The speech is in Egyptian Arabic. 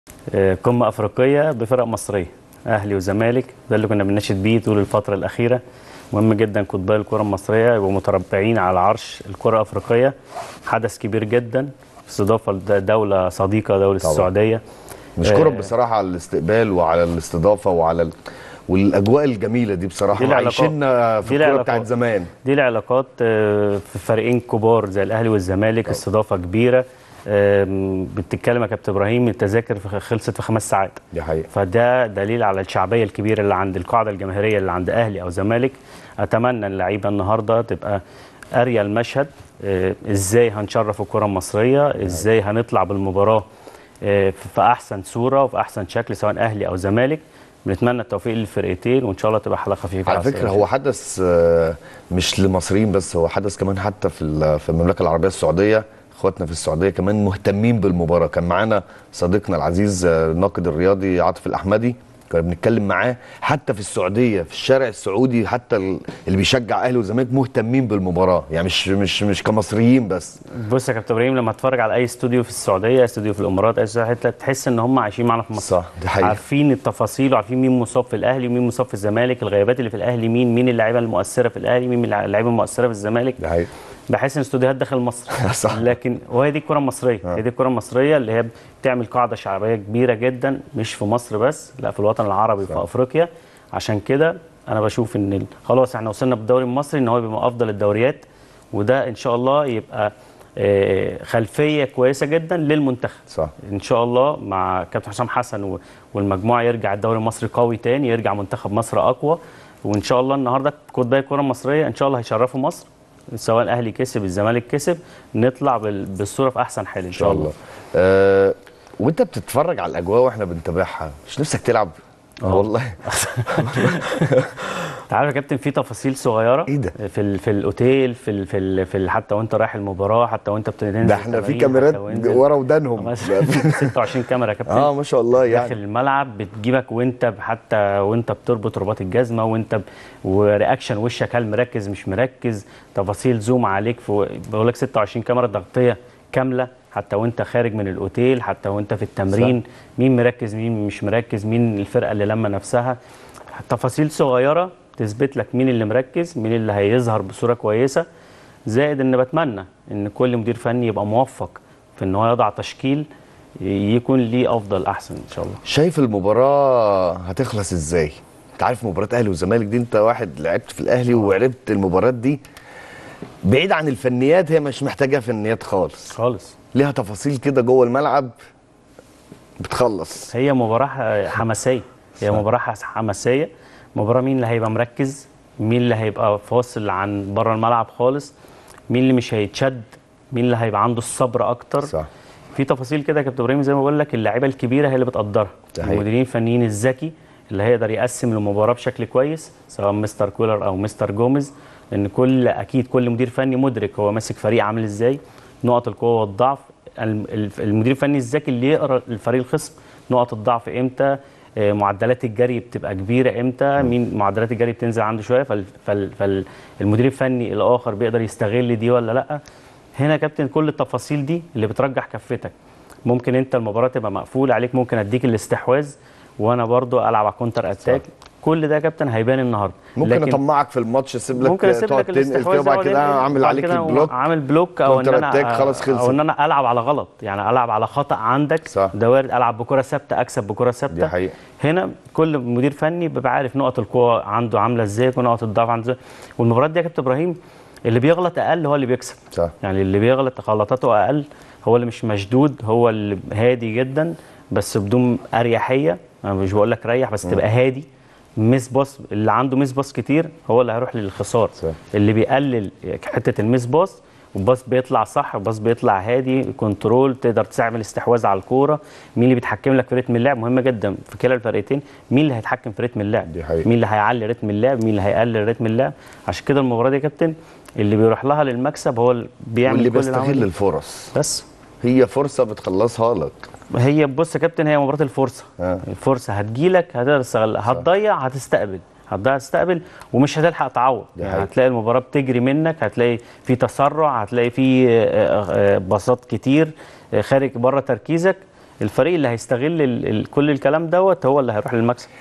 آه، قمه افريقيه بفرق مصريه اهلي وزمالك ده اللي كنا بنناشد بيه طول الفتره الاخيره مهم جدا قطبي الكره المصريه يبقوا متربعين على عرش الكره الافريقيه حدث كبير جدا استضافه لدوله صديقه دوله طبعا. السعوديه نشكرك آه. بصراحه على الاستقبال وعلى الاستضافه وعلى ال... والاجواء الجميله دي بصراحه دي العلاقات. عايشيننا في دي الكوره العلاقات. بتاعت زمان دي العلاقات آه، في فريقين كبار زي الاهلي والزمالك استضافه كبيره آم، بتتكلم يا كابتن ابراهيم التذاكر في- خلصت في خمس ساعات دي حقيقه فده دليل على الشعبيه الكبيره اللي عند القاعده الجماهيريه اللي عند اهلي او زمالك اتمنى اللعيبه النهارده تبقى قاريه المشهد آه، ازاي هنشرف الكره المصريه ازاي هنطلع بالمباراه آه، في احسن صوره وفي احسن شكل سواء اهلي او زمالك بنتمنى التوفيق للفرقتين وان شاء الله تبقى حلقه خفيفه على فكره هو حدث آه، مش لمصريين بس هو حدث كمان حتى في ال- في المملكه العربيه السعوديه اخواتنا في السعوديه كمان مهتمين بالمباراه كان معانا صديقنا العزيز آه، الناقد الرياضي عاطف الاحمدي كنا بنتكلم معاه حتى في السعوديه في الشارع السعودي حتى ال- اللي بيشجع اهلي وزمالك مهتمين بالمباراه يعني مش مش مش كمصريين بس بص يا كابتن ابراهيم لما تتفرج على اي استوديو في السعوديه استوديو في الامارات اي حته تحس ان هم عايشين معانا في مصر صح دي حقيقه عارفين التفاصيل وعارفين مين مصاب في الاهلي ومين مصاب في الزمالك الغيابات اللي في الاهلي مين مين اللعيبه المؤثره في الاهلي مين اللعيبه المؤثره في الزمالك دي حقيقه بحس ان استوديوهات داخل مصر صح. لكن وهي دي الكره المصريه آه. هي دي الكره المصريه اللي هي بتعمل قاعده شعبيه كبيره جدا مش في مصر بس لا في الوطن العربي صح. في افريقيا عشان كده انا بشوف ان ال- خلاص احنا وصلنا بالدوري المصري ان هو يبقى من افضل الدوريات وده ان شاء الله يبقى آه، خلفيه كويسه جدا للمنتخب صح ان شاء الله مع كابتن حسام حسن و- والمجموعه يرجع الدوري المصري قوي تاني يرجع منتخب مصر اقوى وان شاء الله النهارده قطبي الكره المصريه ان شاء الله هيشرفوا مصر سواء الاهلي كسب الزمالك كسب نطلع بال- بالصوره في احسن حال ان ان شاء الله آه وانت بتتفرج على الاجواء واحنا بنتابعها مش نفسك تلعب آه. والله انت عارف يا كابتن في تفاصيل صغيره إيه ده؟ في ال في الاوتيل في ال في, ال في ال حتى وانت رايح المباراه حتى وانت بتنزل ده احنا في التمارين، كاميرات حتى وانزل- ورا ودانهم 26 كاميرا يا كابتن اه ما شاء الله داخل يعني الملعب بتجيبك وانت حتى وانت بتربط رباط الجزمه وانت ب... ورياكشن وشك هل مركز مش مركز تفاصيل زوم عليك في بقول لك 26 كاميرا تغطيه كامله حتى وانت خارج من الاوتيل حتى وانت في التمرين مين مركز مين مش مركز مين الفرقه اللي لما نفسها تفاصيل صغيره تثبت لك مين اللي مركز مين اللي هيظهر بصوره كويسه زائد ان بتمنى ان كل مدير فني يبقى موفق في ان هو يضع تشكيل يكون ليه افضل احسن ان شاء الله شايف المباراه هتخلص ازاي انت عارف مباراه اهلي والزمالك دي انت واحد لعبت في الاهلي وعرفت المباراه دي بعيد عن الفنيات هي مش محتاجه فنيات خالص خالص ليها تفاصيل كده جوه الملعب بتخلص هي مباراة حماسية هي صح. مباراة حماسية مباراة مين اللي هيبقى مركز مين اللي هيبقى فاصل عن بره الملعب خالص مين اللي مش هيتشد مين اللي هيبقى عنده الصبر اكتر صح في تفاصيل كده يا كابتن ابراهيم زي ما بقول لك اللعيبه الكبيره هي اللي بتقدرها ده حقيقي. المديرين الفنيين الذكي اللي هيقدر يقسم المباراه بشكل كويس سواء مستر كولر او مستر جوميز لان كل اكيد كل مدير فني مدرك هو ماسك فريق عامل ازاي نقط القوه والضعف الم- الف- المدير الفني الذكي اللي يقرا الفريق الخصم نقط الضعف امتى آه، معدلات الجري بتبقى كبيره امتى مين معدلات الجري بتنزل عنده شويه فال- فال- فالمدير الفني الاخر بيقدر يستغل دي ولا لا هنا يا كابتن كل التفاصيل دي اللي بترجح كفتك ممكن انت المباراه تبقى مقفول عليك ممكن اديك الاستحواذ وانا برضو العب على كونتر اتاك كل ده يا كابتن هيبان النهارده ممكن اطمعك في الماتش اسيب لك ممكن اسيب تقعد لك تنقل الاستحواذ كده وبعد أقعد كده أنقل، اعمل وبعد عليك كده البلوك عامل بلوك او ان كونتر انا أتاك، خلاص خلصت. او ان انا العب على غلط يعني العب على خطا عندك صح. ده وارد العب بكره ثابته اكسب بكره دي ثابته حقيقه هنا كل مدير فني بيبقى عارف نقط القوه عنده عامله ازاي ونقط الضعف عنده ازاي والمباريات دي يا كابتن ابراهيم اللي بيغلط اقل هو اللي بيكسب صح يعني اللي بيغلط غلطاته اقل هو اللي مش مشدود هو اللي هادي جدا بس بدون اريحيه انا مش بقول لك ريح بس تبقى هادي ميس باص اللي عنده ميس باص كتير هو اللي هيروح للخساره صح. اللي بيقلل حته الميس باص والباص بيطلع صح الباص بيطلع هادي كنترول تقدر تعمل استحواذ على الكوره مين اللي بيتحكم لك في رتم اللعب مهمه جدا في كلا الفرقتين مين اللي هيتحكم في رتم اللعب دي حقيقة. مين اللي هيعلي رتم اللعب مين اللي هيقلل رتم اللعب عشان كده المباراه دي يا كابتن اللي بيروح لها للمكسب هو اللي بيعمل واللي كل العوامل بيستغل دي. الفرص بس هي فرصه بتخلصها لك هي بص يا كابتن هي مباراه الفرصه آه. الفرصه هتجيلك هتقدر تستغلها هتضيع هتستقبل هتضيع تستقبل ومش هتلحق تعوض دي يعني حقيقة. هتلاقي المباراه بتجري منك هتلاقي في تسرع هتلاقي في آه، آه، باصات كتير آه، خارج بره تركيزك الفريق اللي هيستغل ال ال كل الكلام دوت هو اللي هيروح للمكسب